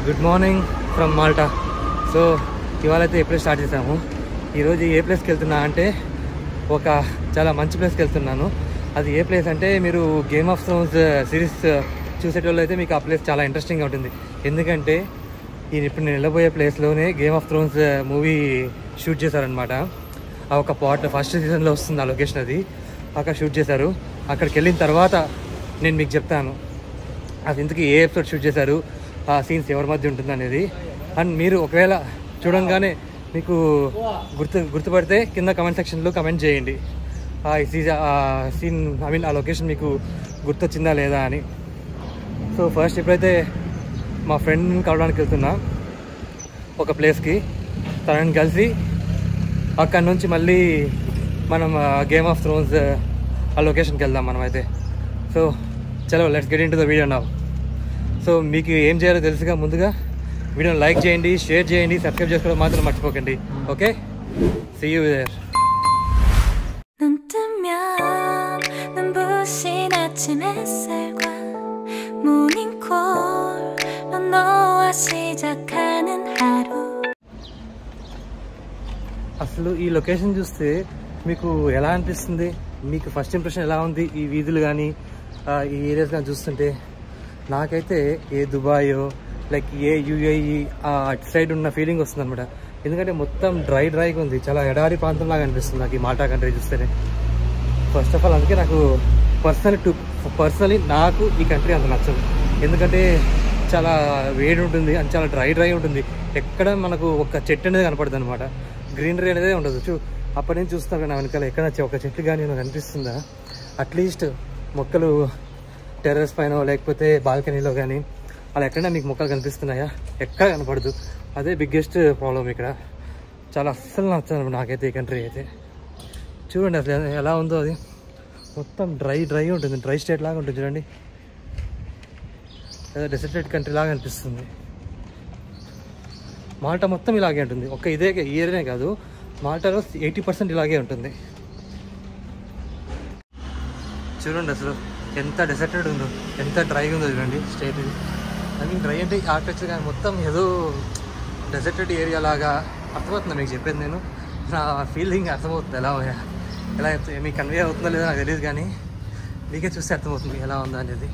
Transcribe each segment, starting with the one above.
Good morning from Malta so ఇవాళ అయితే ఎప్పుడే స్టార్ట్ చేసాము ఈరోజు ఏ ప్లేస్కి వెళ్తున్నా అంటే ఒక చాలా మంచి ప్లేస్కి వెళ్తున్నాను అది ఏ ప్లేస్ అంటే మీరు గేమ్ ఆఫ్ థ్రోన్స్ సిరీస్ చూసేటోళ్ళు అయితే మీకు ఆ ప్లేస్ చాలా ఇంట్రెస్టింగ్గా ఉంటుంది ఎందుకంటే ఈ ఇప్పుడు నేను వెళ్ళబోయే ప్లేస్లోనే Game of Thrones movie shoot చేశారనమాట ఆ ఒక పార్ట్ ఫస్ట్ సీజన్లో వస్తుంది ఆ లొకేషన్ అది అక్కడ షూట్ చేశారు అక్కడికి వెళ్ళిన తర్వాత నేను మీకు చెప్తాను అది ఇంతకీ ఏ ఎపిసోడ్ షూట్ చేశారు ఆ సీన్స్ ఎవరి మధ్య ఉంటుంది అనేది అండ్ మీరు ఒకవేళ చూడంగానే మీకు గుర్తు గుర్తుపడితే కింద కమెంట్ సెక్షన్లో కమెంట్ చేయండి ఆ సీజన్ ఆ సీన్ ఐ మీన్ ఆ లొకేషన్ మీకు గుర్తొచ్చిందా లేదా అని సో ఫస్ట్ ఇప్పుడైతే మా ఫ్రెండ్ని కలవడానికి వెళ్తున్నా ఒక ప్లేస్కి తనని కలిసి అక్కడ నుంచి మళ్ళీ మనం గేమ్ ఆఫ్ థ్రోన్స్ ఆ లొకేషన్కి వెళ్దాం మనం అయితే సో చలో let's get in to the video now so మీకు ఏం చేయాలో తెలుసుగా ముందుగా వీడియోని లైక్ చేయండి షేర్ చేయండి సబ్స్క్రైబ్ చేసుకోవడం మాత్రం మర్చిపోకండి ఓకే సీ యూ దేర్ 눈 뜨면 눈부신 아침 햇살과 모닝콜로 너와 시작하는 하루 అసలు ఈ లొకేషన్ చూస్తే మీకు ఎలా అనిపిస్తుంది మీకు ఫస్ట్ ఇంప్రెషన్ ఎలా ఉంది ఈ వీధులు కానీ ఈ ఏరియాస్ కానీ చూస్తుంటే నాకైతే ఏ దుబాయో లైక్ ఏ యుఏఈ అటు సైడ్ ఉన్న ఫీలింగ్ వస్తుంది అనమాట ఎందుకంటే మొత్తం డ్రై డ్రైగా ఉంది చాలా ఎడారి ప్రాంతం లాగా అనిపిస్తుంది నాకు ఈ మాటా కంట్రీ చూస్తేనే ఫస్ట్ ఆఫ్ ఆల్ అందుకే నాకు పర్సనల్ టు పర్సనలీ నాకు ఈ కంట్రీ అంత నచ్చదు ఎందుకంటే చాలా వేడి ఉంటుంది అండ్ చాలా డ్రై డ్రై ఉంటుంది ఎక్కడ మనకు ఒక చెట్టు అనేది కనపడదు అనమాట గ్రీనరీ అనేది ఉండదు చూ అప్పటి నుంచి చూస్తాను నా వెనకాల ఎక్కడ చె- ఒక చెట్టు కానీ నాకు కనిపిస్తుందా అట్లీస్ట్ మొక్కలు టెర్రస్ పైన లేకపోతే బాల్కనీలో కానీ అలా ఎక్కడైనా మీకు మొక్కలు కనిపిస్తున్నాయా ఎక్కడ కనపడదు అదే బిగ్గెస్ట్ ప్రాబ్లం ఇక్కడ చాలా అస్సలు నచ్చదు నాకైతే ఈ కంట్రీ అయితే చూడండి అసలు ఎలా- ఎలా ఉందో అది మొత్తం డ్రై డ్రై ఉంటుంది డ్రై స్టేట్ లాగా ఉంటుంది చూడండి ఏదో డెసర్టెడ్ కంట్రీ లాగా అనిపిస్తుంది మాల్టా మొత్తం ఇలాగే ఉంటుంది ఒక్క ఇదే ఈ ఏరియానే కాదు మాల్టాలో ఎయిటీ పర్సెంట్ ఇలాగే ఉంటుంది చూడండి అసలు ఎంత డెసర్టెడ్ ఉందో ఎంత డ్రైగా ఉందో చూడండి స్టేట్ ఇది ఐ మీన్ డ్రై అంటే ఆర్కిటెక్చర్ కానీ మొత్తం ఏదో డెసర్టెడ్ ఏరియా లాగా అర్థమవుతుంది మీకు చెప్పేది నేను నా ఫీలింగ్ అర్థమవుతుంది ఎలా ఎలా చెప్తే- మీకు కన్వే అవుతుందో లేదో నాకు తెలియదు కానీ మీకే చూస్తే అర్థమవుతుంది ఎలా ఉందో అనేది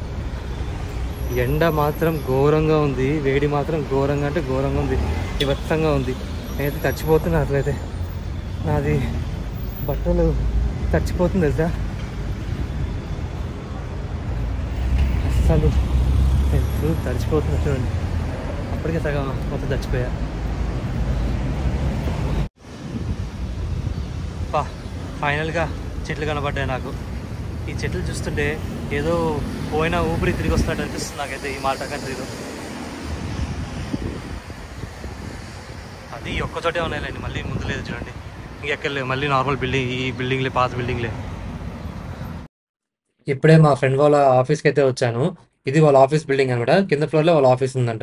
ఎండ మాత్రం ఘోరంగా ఉంది వేడి మాత్రం ఘోరంగా అంటే ఘోరంగా ఉంది వివత్సంగా ఉంది నేనైతే తచ్చిపోతున్నా అసలైతే నాది బట్టలు తచ్చిపోతుంది తెలుసా అసలు నేను తడిచిపోతున్నా చూడండి అప్పటికే సగం మొత్తం చచ్చిపోయా పా ఫైనల్గా చెట్లు కనబడ్డాయి నాకు ఈ చెట్లు చూస్తుంటే ఏదో పోయిన ఊపిరి తిరిగి వస్తున్నట్టు అనిపిస్తుంది నాకైతే ఈ మాల్టా కంట్రీలో అది ఒక్క చోటే ఉన్నాయిలేండి మళ్ళీ ముందు లేదు చూడండి ఇంకెక్కడ లేవు మళ్ళీ నార్మల్ బిల్డింగ్ ఈ బిల్డింగ్లే పాత బిల్డింగ్లే ఇప్పుడే మా ఫ్రెండ్ వాళ్ళ ఆఫీస్కి అయితే వచ్చాను ఇది వాళ్ళ ఆఫీస్ బిల్డింగ్ అనమాట కింద ఫ్లోర్లో వాళ్ళ ఆఫీస్ ఉందంట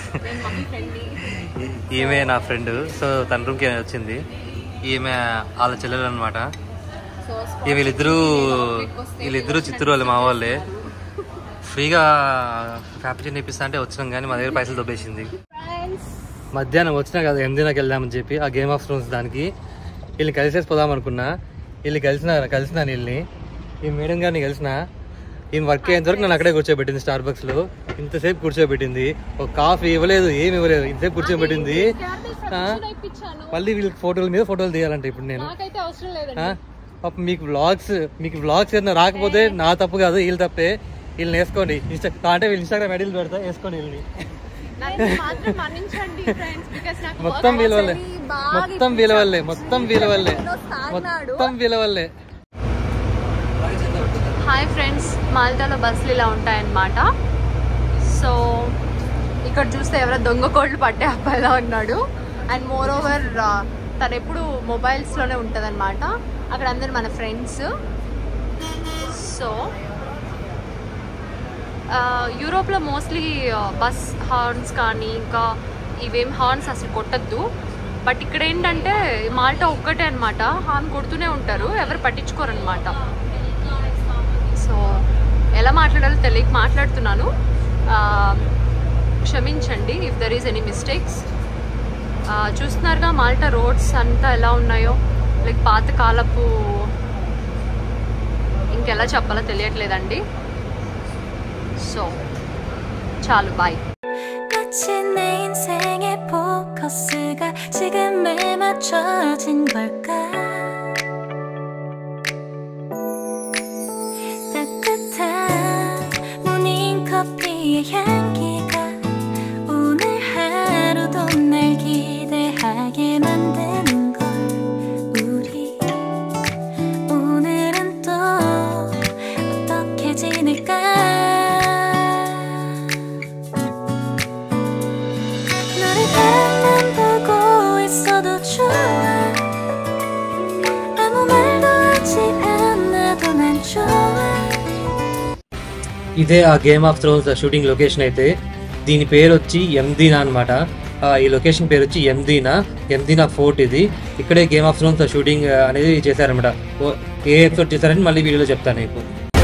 ఈమె నా ఫ్రెండ్ సో తన రూమ్కి వచ్చింది ఈమె వాళ్ళ చెల్లెలు అనమాట ఈ వీళ్ళిద్దరూ వీళ్ళిద్దరూ చిత్తూరు వాళ్ళు మా వాళ్ళే ఫ్రీగా క్యాపిటల్ ఇప్పిస్తా అంటే వచ్చినాం కానీ మా దగ్గర పైసలు దొబ్బేసింది మధ్యాహ్నం వచ్చినా కదా ఎనిమిదినకి వెళ్దామని చెప్పి ఆ గేమ్ ఆఫ్ థ్రోన్స్ దానికి వీళ్ళని కలిసేసి పోదాం అనుకున్నా వీళ్ళు కలిసిన కలిసిన వీళ్ళని ఈ మేడం గారిని కలిసిన ఈమె వర్క్ అయ్యేంత వరకు నన్ను అక్కడే కూర్చోబెట్టింది స్టార్ బక్స్ లో ఇంతసేపు కూర్చోబెట్టింది ఒక కాఫీ ఇవ్వలేదు ఏమి ఇవ్వలేదు ఇంతసేపు కూర్చోబెట్టింది ఆ? మళ్ళీ వీళ్ళకి ఫోటోల మీద ఫోటోలు తీయాలంటే ఇప్పుడు నేను నాకైతే అవసరం లేదండి ఆ? పాపం మీకు వ్లాగ్స్ మీకు వ్లాగ్స్ ఏదైనా రాకపోతే నా తప్పు కాదు వీళ్ళు తప్పే వీళ్ళని వేసుకోండి ఇన్స్టా అంటే వీళ్ళు ఇన్స్టాగ్రామ్ ఐడీలు పెడతా వేసుకోండి వీళ్ళని నన్ను మాత్రం మన్నించండి ఫ్రెండ్స్ బికాస్ నాకు మొత్తం వీళ్ళ వల్లే మొత్తం వీళ్ళ వల్లే మొత్తం వీళ్ళ వల్లే తాగినాడు మొత్తం వీళ్ళ వల్లే హాయ్ ఫ్రెండ్స్ మాల్టాలో బస్సులు ఇలా ఉంటాయన్నమాట సో ఇక్కడ చూస్తే ఎవరో దొంగ కోళ్ళు పట్టే అబ్బాయిలా ఉన్నాడు అండ్ మోర్ ఓవర్ తను ఎప్పుడు మొబైల్స్లోనే ఉంటుంది అనమాట అక్కడ అందరు మన ఫ్రెండ్స్ సో యూరోప్లో మోస్ట్లీ బస్ హార్న్స్ కానీ ఇంకా ఇవేం హార్న్స్ అసలు కొట్టద్దు బట్ ఇక్కడ ఏంటంటే మాల్టా ఒక్కటే అనమాట హార్న్ కొడుతూనే ఉంటారు ఎవరు పట్టించుకోరు అనమాట సో ఎలా మాట్లాడాలో తెలియక మాట్లాడుతున్నాను ఆ, క్షమించండి క్షమించండి if there is any mistakes చూస్తున్నారుగా మాల్టా రోడ్స్ అంతా ఎలా ఉన్నాయో లైక్ పాతకాలపు ఇంకెలా చెప్పాలో తెలియట్లేదండి సో చాలు బాయ్ 마치 내 인생의 포커스가 지금에 맞춰진 걸까 따뜻한 모닝커피의 향기가 오늘 하루도 날 기대하게 만드는 걸 우리 오늘은 또 어떻게 지낼까 너를 바라만 보고 있어도 좋아 아무 말도 하지 않아도 난 좋아 ఇదే ఆ Game of Thrones shooting location అయితే దీని పేరు వచ్చి ఎందీనా అనమాట ఈ లొకేషన్ పేరు వచ్చి ఎందీనా ఎందీనా ఫోర్ట్ ఇది ఇక్కడే గేమ్ ఆఫ్ థ్రోన్స్ షూటింగ్ అనేది చేశారనమాట ఓ- ఏ ఎపిసోడ్ చేశారని మళ్ళీ వీడియోలో చెప్తాను నీకు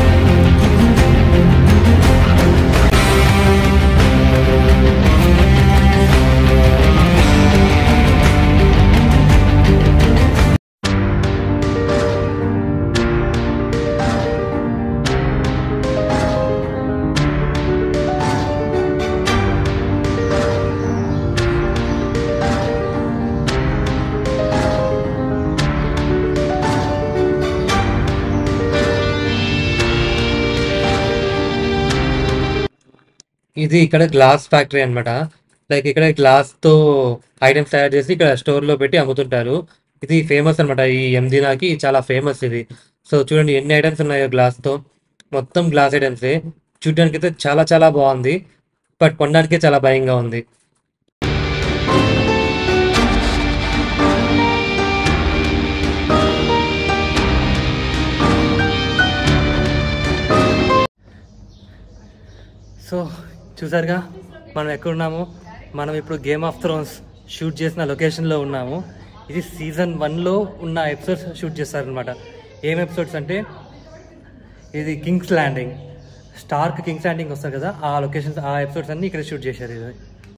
ఇది ఇక్కడ గ్లాస్ ఫ్యాక్టరీ అన్నమాట లైక్ ఇక్కడ గ్లాస్ తో ఐటమ్స్ తయారు చేసి ఇక్కడ స్టోర్ లో పెట్టి అమ్ముతుంటారు ఇది ఫేమస్ అన్నమాట ఈ ఎందినాకి చాలా ఫేమస్ ఇది సో చూడండి ఎన్ని ఐటమ్స్ ఉన్నాయో గ్లాస్ తో మొత్తం గ్లాస్ ఐటమ్సే చూడడానికి అయితే చాలా చాలా బాగుంది బట్ కొనడానికే చాలా భయంగా ఉంది సో చూసారుగా మనం ఎక్కడున్నాము మనం ఇప్పుడు గేమ్ ఆఫ్ థ్రోన్స్ షూట్ చేసిన లొకేషన్లో ఉన్నాము ఇది సీజన్ వన్లో ఉన్న ఎపిసోడ్స్ షూట్ చేస్తారనమాట ఏం ఎపిసోడ్స్ అంటే ఇది King's Landing Stark King's Landing వస్తారు కదా ఆ లొకేషన్స్ ఆ ఎపిసోడ్స్ అన్ని ఇక్కడ షూట్ చేశారు ఇది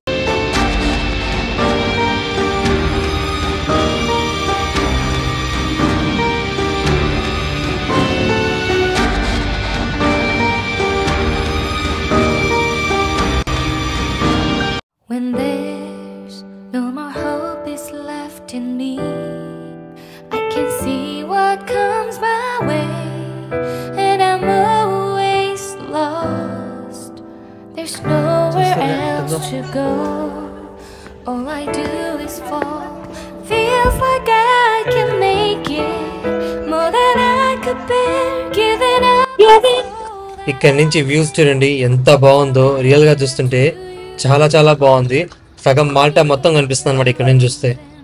When there's no more hope is left in me, I can see what comes my way, and I'm always lost. There's nowhere else to go. All I do is fall. Feels like I can make it more than I could bear. Giving up. ఇక్కడ నుంచి views చూడండి ఎంత బాగుందో real గా చూస్తుంటే చాలా చాలా బాగుంది సగం మాల్టా మొత్తం కనిపిస్తుంది అనమాట ఇక్కడ నుంచి చూస్తే